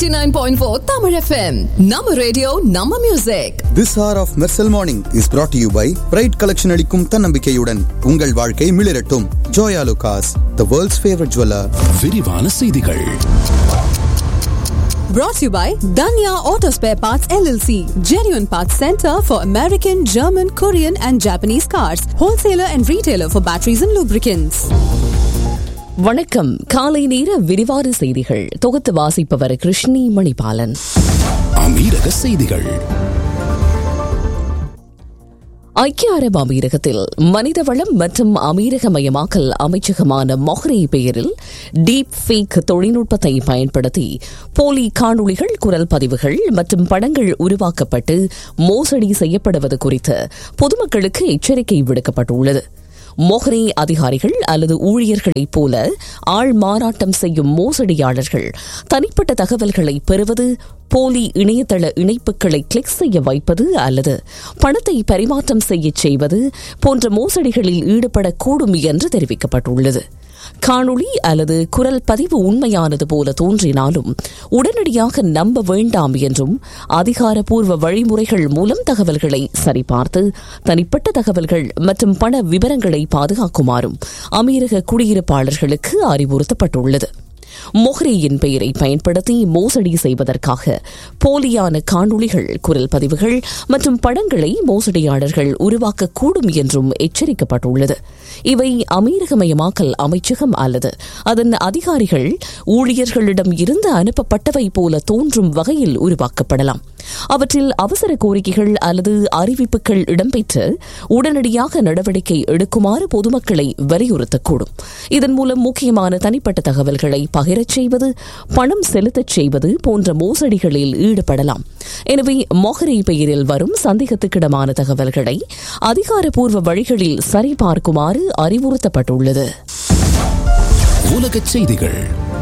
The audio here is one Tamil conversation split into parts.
89.4 Tamil FM. Nama radio, Nama music. This hour of Mersal Morning is brought to you by Pride Collection அளிக்கும் தன்னம்பிக்கையுடன் உங்கள் வாழ்க்கை மிளிரட்டும் Joya லுகாஸ் the world's favorite jeweler விரிவான செய்திகள் Brought to you by Danya Auto Spare Parts LLC. Genuine Parts Center for American, German, Korean and Japanese cars. Wholesaler and retailer for batteries and lubricants. வணக்கம் காலை நேர விரிவான செய்திகள் தொகுத்து வாசிப்பவர் கிருஷ்ணி மணிபாலன் அமீரக செய்திகள் ஐக்கிய அரபு அமீரகத்தில் மனிதவளம் மற்றும் அமீரகமயமாக்கல் அமைச்சகமான மொஹ்ரே பெயரில் டீப் ஃபேக் தொழில்நுட்பத்தை பயன்படுத்தி போலி காணொளிகள் குரல் பதிவுகள் மற்றும் படங்கள் உருவாக்கப்பட்டு மோசடி செய்யப்படுவது குறித்து பொதுமக்களுக்கு எச்சரிக்கை விடுக்கப்பட்டுள்ளது மொஹ்ரே அதிகாரிகள் அல்லது ஊழியர்களைப் போல ஆள் மாறாட்டம் செய்யும் மோசடியாளர்கள் தனிப்பட்ட தகவல்களை பெறுவது போலி இணையதள இணைப்புகளை கிளிக் செய்ய வைப்பது அல்லது பணத்தை பரிமாற்றம் செய்யச் செய்வது போன்ற மோசடிகளில் ஈடுபடக்கூடும் என்று தெரிவிக்கப்பட்டுள்ளது காணொளி அல்லது குரல் பதிவு உண்மையானது போல தோன்றினாலும் உடனடியாக நம்ப வேண்டாம் என்றும் அதிகாரப்பூர்வ வழிமுறைகள் மூலம் தகவல்களை சரிபார்த்து தனிப்பட்ட தகவல்கள் மற்றும் பண விவரங்களை பாதுகாக்குமாறும் அமீரக குடியிருப்பாளர்களுக்கு அறிவுறுத்தப்பட்டுள்ளது மொஹ்ரேயின் பெயரை பயன்படுத்தி மோசடி செய்வதற்காக போலியான காணொளிகள் குரல் பதிவுகள் மற்றும் படங்களை மோசடியாளர்கள் உருவாக்கக்கூடும் என்றும் எச்சரிக்கப்பட்டுள்ளது இவை அமீரகமயமாக்கல் அமைச்சகம் அல்லது அதன் அதிகாரிகள் ஊழியர்களிடம் இருந்து அனுப்பப்பட்டவை போல தோன்றும் வகையில் உருவாக்கப்படலாம் அவற்றில் அவசர கோரிக்கைகள் அல்லது அறிவிப்புகள் இடம்பெற்று உடனடியாக நடவடிக்கை எடுக்குமாறு பொதுமக்களை வலியுறுத்தக்கூடும் இதன் மூலம் முக்கியமான தனிப்பட்ட தகவல்களை பகிரச் செய்வது பணம் செலுத்தச் செய்வது போன்ற மோசடிகளில் ஈடுபடலாம் எனவே மொஹரி பெயரில் வரும் சந்தேகத்துக்கிடமான தகவல்களை அதிகாரப்பூர்வ வழிகளில் சரிபார்க்குமாறு அறிவுறுத்தப்பட்டுள்ளது உலகச் செய்திகள்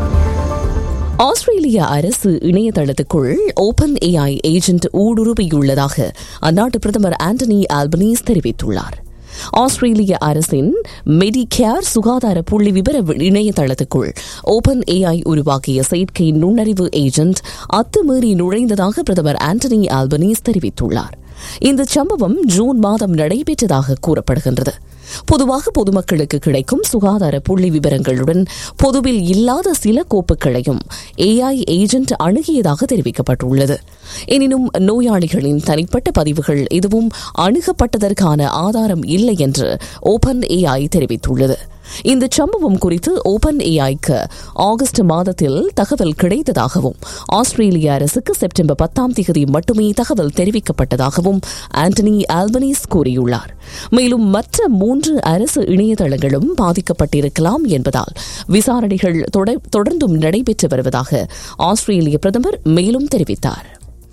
ஆஸ்திரேலிய அரசு இணையதளத்துக்குள் ஓபன் ஏஐ ஏஜென்ட் ஊடுருவியுள்ளதாக அந்நாட்டு பிரதமர் ஆண்டனி ஆல்பனீஸ் தெரிவித்துள்ளார் ஆஸ்திரேலிய அரசின் மெடிகேர் சுகாதார புள்ளி விவர இணையதளத்துக்குள் ஓபன் ஏஐ உருவாக்கிய செயற்கை நுண்ணறிவு ஏஜென்ட் அத்துமீறி நுழைந்ததாக பிரதமர் ஆண்டனி ஆல்பனீஸ் தெரிவித்துள்ளார் இந்த சம்பவம் ஜூன் மாதம் நடைபெற்றதாக கூறப்படுகின்றது பொதுவாக பொதுமக்களுக்கு கிடைக்கும் சுகாதார புள்ளி விவரங்களுடன் பொதுவில் இல்லாத சில கோப்புகளையும் ஏஐ ஏஜென்ட் அணுகியதாக தெரிவிக்கப்பட்டுள்ளது எனினும் நோயாளிகளின் தனிப்பட்ட பதிவுகள் எதுவும் அணுகப்பட்டதற்கான ஆதாரம் இல்லை என்று ஓபன் ஏஐ தெரிவித்துள்ளது இந்த சம்பவம் குறித்து ஓபன் ஏஐக்கு ஆகஸ்ட் மாதத்தில் தகவல் கிடைத்ததாகவும் ஆஸ்திரேலிய அரசுக்கு செப்டம்பர் பத்தாம் தேதி மட்டுமே தகவல் தெரிவிக்கப்பட்டதாகவும் ஆண்டனி ஆல்பனீஸ் கூறியுள்ளார் மேலும் மற்ற மூன்று அரசு இணையதளங்களும் பாதிக்கப்பட்டிருக்கலாம் என்பதால் விசாரணைகள் தொடர்ந்தும் நடைபெற்று வருவதாக ஆஸ்திரேலிய பிரதமர் மேலும் தெரிவித்தார்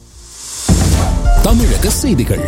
தமிழக செய்திகள்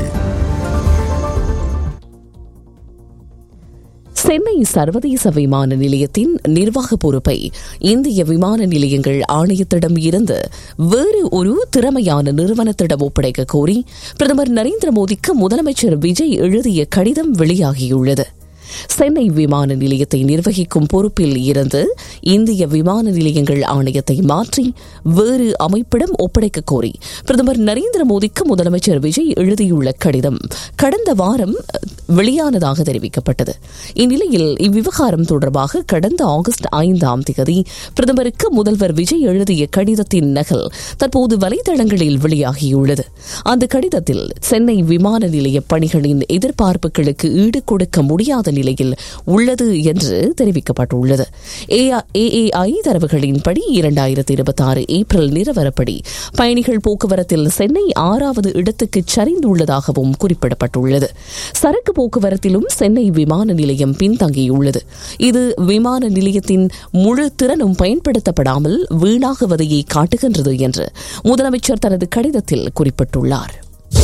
சென்னை சர்வதேச விமான நிலையத்தின் நிர்வாக பொறுப்பை இந்திய விமான நிலையங்கள் ஆணையத்திடம் இருந்து வேறு ஒரு திறமையான நிறுவனத்திடம் ஒப்படைக்க கோரி பிரதமர் நரேந்திர மோடிக்கு முதலமைச்சர் விஜய் எழுதிய கடிதம் வெளியாகியுள்ளது சென்னை விமான நிலையத்தை நிர்வகிக்கும் பொறுப்பில் இருந்து இந்திய விமான நிலையங்கள் ஆணையத்தை மாற்றி வேறு அமைப்பிடம் ஒப்படைக்க கோரி பிரதமர் நரேந்திர மோடிக்கு முதலமைச்சர் விஜய் எழுதியுள்ள கடிதம் கடந்த வாரம் வெளியானதாக தெரிவிக்கப்பட்டது இந்நிலையில் இவ்விவகாரம் தொடர்பாக கடந்த ஆகஸ்ட் ஐந்தாம் தேதி பிரதமருக்கு முதல்வர் விஜய் எழுதிய கடிதத்தின் நகல் தற்போது வலைதளங்களில் வெளியாகியுள்ளது அந்த கடிதத்தில் சென்னை விமான நிலைய பணிகளின் எதிர்பார்ப்புகளுக்கு ஈடு கொடுக்க முடியாத நிலையில் உள்ளது என்று தெரிவிக்கப்பட்டுள்ளது ஏஏஐ தரவுகளின்படி இரண்டாயிரத்தி இருபத்தி ஆறு ஏப்ரல் நிலவரப்படி பயணிகள் போக்குவரத்தில் சென்னை ஆறாவது இடத்துக்கு சரிந்துள்ளதாகவும் குறிப்பிடப்பட்டுள்ளது சரக்கு போக்குவரத்திலும் சென்னை விமான நிலையம் பின்தங்கியுள்ளது இது விமான நிலையத்தின் முழு திறனும் பயன்படுத்தப்படாமல் வீணாகுவதையே காட்டுகின்றது என்று முதலமைச்சர் தனது கடிதத்தில் குறிப்பிட்டுள்ளார்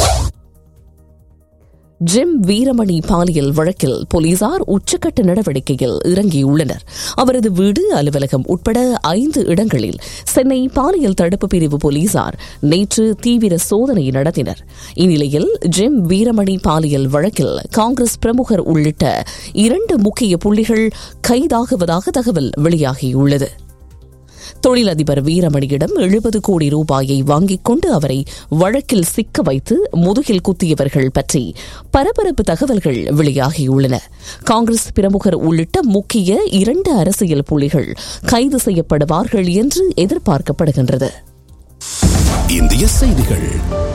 ஜிம் வீரமணி பாலியல் வழக்கில் போலீசார் உச்சக்கட்ட நடவடிக்கையில் இறங்கியுள்ளனர் அவரது வீடு அலுவலகம் உட்பட ஐந்து இடங்களில் சென்னை பாலியல் தடுப்பு பிரிவு போலீசார் நேற்று தீவிர சோதனை நடத்தினர் இந்நிலையில் ஜிம் வீரமணி பாலியல் வழக்கில் காங்கிரஸ் பிரமுகர் உள்ளிட்ட இரண்டு முக்கிய புள்ளிகள் கைதாகுவதாக தகவல் வெளியாகியுள்ளது தொழிலதிபர் வீரமணியிடம் எழுபது கோடி ரூபாயை வாங்கிக் கொண்டு அவரை வழக்கில் சிக்க வைத்து முதுகில் குத்தியவர்கள் பற்றி பரபரப்பு தகவல்கள் வெளியாகியுள்ளன காங்கிரஸ் பிரமுகர் உள்ளிட்ட முக்கிய இரண்டு அரசியல் புள்ளிகள் கைது செய்யப்படுவார்கள் என்று எதிர்பார்க்கப்படுகின்றது இந்திய செய்திகள்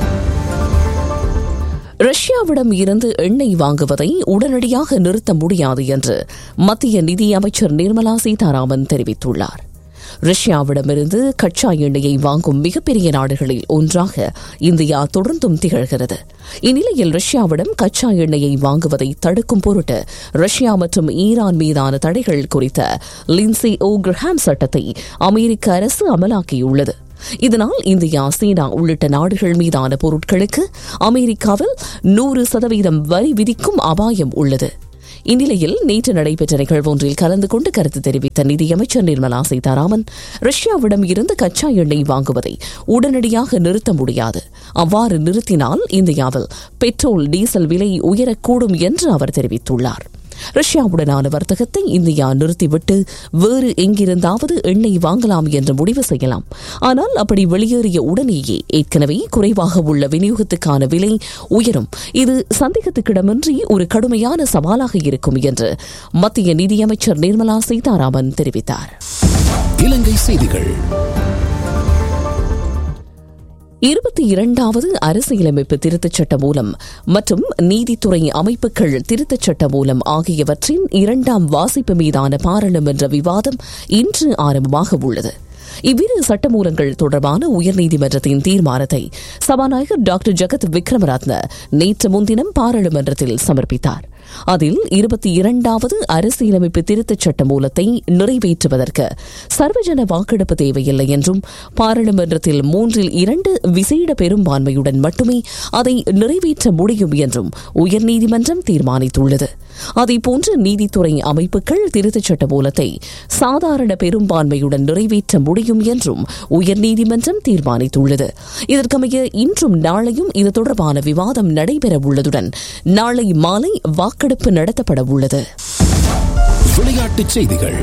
ரஷ்யாவிடம் இருந்து எண்ணெய் வாங்குவதை உடனடியாக நிறுத்த முடியாது என்று மத்திய நிதியமைச்சர் நிர்மலா சீதாராமன் தெரிவித்துள்ளார் ரஷ்யாவிடமிருந்து கச்சா எண்ணெயை வாங்கும் மிகப்பெரிய நாடுகளில் ஒன்றாக இந்தியா தொடர்ந்தும் திகழ்கிறது இந்நிலையில் ரஷ்யாவிடம் கச்சா எண்ணெயை வாங்குவதை தடுக்கும் பொருட்டு ரஷ்யா மற்றும் ஈரான் மீதான தடைகள் குறித்த லின்சி ஓ கிரஹாம் சட்டத்தை அமெரிக்க அரசு அமலாக்கியுள்ளது இதனால் இந்தியா சீனா உள்ளிட்ட நாடுகள் மீதான பொருட்களுக்கு அமெரிக்காவில் நூறு சதவீதம் வரி விதிக்கும் அபாயம் உள்ளது இந்நிலையில் நேற்று நடைபெற்ற நிகழ்வு ஒன்றில் கலந்து கொண்டு கருத்து தெரிவித்த நிதியமைச்சர் நிர்மலா சீதாராமன் ரஷ்யாவிடம் இருந்து கச்சா எண்ணெய் வாங்குவதை உடனடியாக நிறுத்த முடியாது அவ்வாறு நிறுத்தினால் இந்தியாவில் பெட்ரோல் டீசல் விலை உயரக்கூடும் என்று அவர் தெரிவித்துள்ளார் ரஷ்யாவுடனான வர்த்தகத்தை இந்தியா நிறுத்திவிட்டு வேறு எங்கிருந்தாவது எண்ணெய் வாங்கலாம் என்று முடிவு செய்யலாம் ஆனால் அப்படி வெளியேறிய உடனேயே ஏற்கனவே குறைவாக உள்ள விநியோகத்துக்கான விலை உயரும் இது சந்தேகத்துக்கிடமின்றி ஒரு கடுமையான சவாலாக இருக்கும் என்று மத்திய நிதியமைச்சர் நிர்மலா சீதாராமன் தெரிவித்தார் இலங்கை செய்திகள் இருபத்தி இரண்டாவது அரசியலமைப்பு திருத்தச் சட்ட மூலம் மற்றும் நீதித்துறை அமைப்புகள் திருத்தச் சட்ட மூலம் ஆகியவற்றின் இரண்டாம் வாசிப்பு மீதான பாராளுமன்ற விவாதம் இன்று ஆரம்பமாக உள்ளது இவ்விரு சட்டமூலங்கள் தொடர்பான உயர்நீதிமன்றத்தின் தீர்மானத்தை சபாநாயகர் டாக்டர் ஜெகத் விக்ரமரத்ன நேற்று முன்தினம் பாராளுமன்றத்தில் சமர்ப்பித்தார் அதில் இருபத்தி இரண்டாவது அரசியலமைப்பு திருத்தச் சட்ட மூலத்தை நிறைவேற்றுவதற்கு சர்வஜன வாக்கெடுப்பு தேவையில்லை என்றும் பாராளுமன்றத்தில் மூன்றில் இரண்டு விசேட பெரும்பான்மையுடன் மட்டுமே அதை நிறைவேற்ற முடியும் என்றும் உயர்நீதிமன்றம் தீர்மானித்துள்ளது அதேபோன்று நீதித்துறை அமைப்புகள் திருத்தச் சட்ட மூலத்தை சாதாரண பெரும்பான்மையுடன் நிறைவேற்ற முடியும் என்றும் உயர்நீதிமன்றம் தீர்மானித்துள்ளது இதற்கமைய இன்றும் நாளையும் இது தொடர்பான விவாதம் நடைபெற உள்ளதுடன் நாளை மாலை வாக்கெடுப்பு நடத்தப்பட உள்ளது விளையாட்டுச் செய்திகள்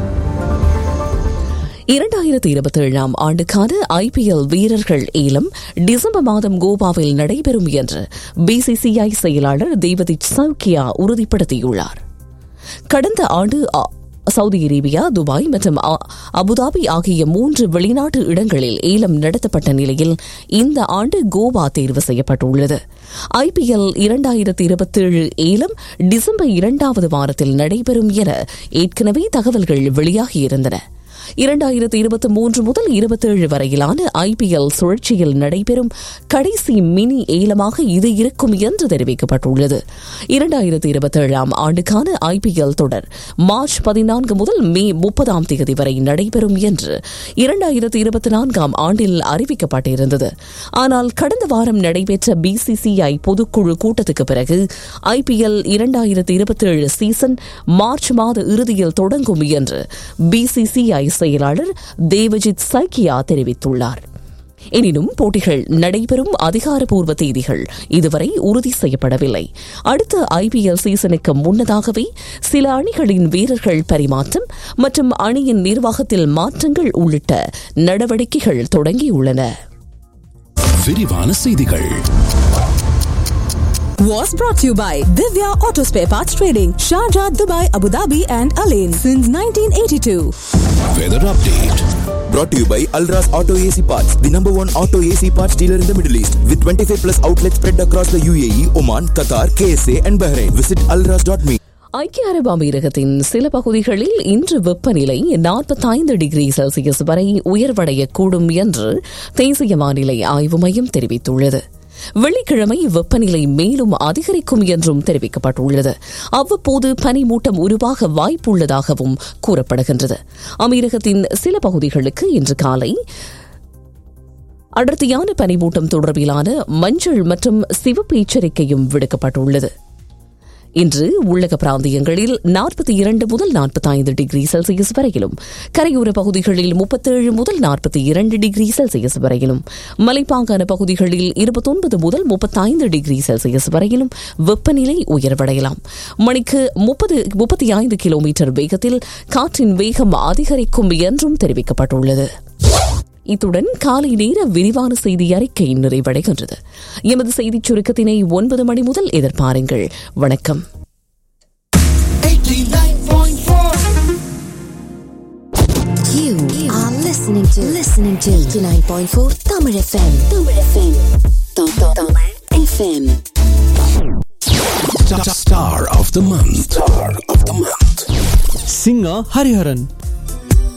இரண்டாயிரத்தி இருபத்தி ஏழாம் ஆண்டுக்கான ஐபிஎல் வீரர்கள் ஏலம் டிசம்பர் மாதம் கோவாவில் நடைபெறும் என்று பிசிசிஐ செயலாளர் தேவதிச் சவுக்கியா உறுதிப்படுத்தியுள்ளார் கடந்த ஆண்டு அ- சவுதி அரேபியா துபாய் மற்றும் அ- அபுதாபி ஆகிய மூன்று வெளிநாட்டு இடங்களில் ஏலம் நடத்தப்பட்ட நிலையில் இந்த ஆண்டு கோவா தேர்வு செய்யப்பட்டுள்ளது ஐபிஎல் இரண்டாயிரத்தி இருபத்தேழு ஏலம் டிசம்பர் இரண்டாவது வாரத்தில் நடைபெறும் என ஏற்கனவே தகவல்கள் வெளியாகியிருந்தன இரண்டாயிரத்து இருபத்தி மூன்று முதல் இருபத்தேழு வரையிலான ஐபிஎல் சுழற்சியில் நடைபெறும் கடைசி மினி ஏலமாக இது இருக்கும் என்று தெரிவிக்கப்பட்டுள்ளது இரண்டாயிரத்து இருபத்தேழாம் ஆண்டுக்கான ஐபிஎல் தொடர் மார்ச் பதினான்கு முதல் மே முப்பதாம் தேதி வரை நடைபெறும் என்று இரண்டாயிரத்து இருபத்தி நான்காம் ஆண்டில் அறிவிக்கப்பட்டிருந்தது ஆனால் கடந்த வாரம் நடைபெற்ற பிசிசிஐ பொதுக்குழு கூட்டத்துக்கு பிறகு ஐபிஎல் இரண்டாயிரத்து இருபத்தேழு சீசன் மார்ச் மாத இறுதியில் தொடங்கும் என்று பிசிசிஐ செயலாளர் தேவஜித் சைக்கியா தெரிவித்துள்ளார் எனினும் போட்டிகள் நடைபெறும் அதிகாரப்பூர்வ தேதிகள் இதுவரை உறுதி செய்யப்படவில்லை அடுத்த ஐபிஎல் சீசனுக்கு முன்னதாகவே சில அணிகளின் வீரர்கள் பரிமாற்றம் மற்றும் அணியின் நிர்வாகத்தில் மாற்றங்கள் உள்ளிட்ட நடவடிக்கைகள் தொடங்கியுள்ளன விரிவான செய்திகள் Was brought to you by Divya Auto Spare Parts Trading, Sharjah, Dubai, Abu Dhabi, and Alain since 1982. Weather update Brought to you by Alras Auto AC Parts, the number one auto AC parts dealer in the Middle East, with 25 plus outlets spread across the UAE, Oman, Qatar, KSA, and Bahrain. Visit alras.me. ஐக்கிய அரபு அமீரகத்தின் சில பகுதிகளில் இன்று வெப்பநிலை நாற்பத்தைந்து டிகிரி செல்சியஸ் வரை உயர்வடையக்கூடும் என்று தேசிய வானிலை ஆய்வு மையம் தெரிவித்துள்ளது வெள்ளிக்கிழமை வெப்பநிலை மேலும் அதிகரிக்கும் என்றும் தெரிவிக்கப்பட்டுள்ளது அவ்வப்போது பனிமூட்டம் உருவாக வாய்ப்புள்ளதாகவும் கூறப்படுகின்றது அமீரகத்தின் சில பகுதிகளுக்கு இன்று காலை அடர்த்தியான பனிமூட்டம் தொடர்பிலான மஞ்சள் மற்றும் சிவப்பு எச்சரிக்கையும் விடுக்கப்பட்டுள்ளது இன்று உள்ளக பிராந்தியங்களில் நாற்பத்தி இரண்டு முதல் நாற்பத்தைந்து டிகிரி செல்சியஸ் வரையிலும் கரையோர பகுதிகளில் முப்பத்தேழு முதல் நாற்பத்தி இரண்டு டிகிரி செல்சியஸ் வரையிலும் மலைப்பாங்கான பகுதிகளில் இருபத்தொன்பது முதல் முப்பத்தைந்து டிகிரி செல்சியஸ் வரையிலும் வெப்பநிலை உயர்வடையலாம் மணிக்கு முப்பது முப்பத்தி ஐந்து கிலோமீட்டர் வேகத்தில் காற்றின் வேகம் அதிகரிக்கும் என்றும் தெரிவிக்கப்பட்டுள்ளது இத்துடன் காலை நேர விரிவான செய்தி அறிக்கை நிறைவடைகின்றது எமது செய்திச் சுருக்கத்தினை ஒன்பது மணி முதல் எதிர்பாருங்கள் வணக்கம் You are listening to listening to 89.4 Tamil FM. Tamil FM. Tamil FM. Star of the month. Star of the month. singer Hariharan.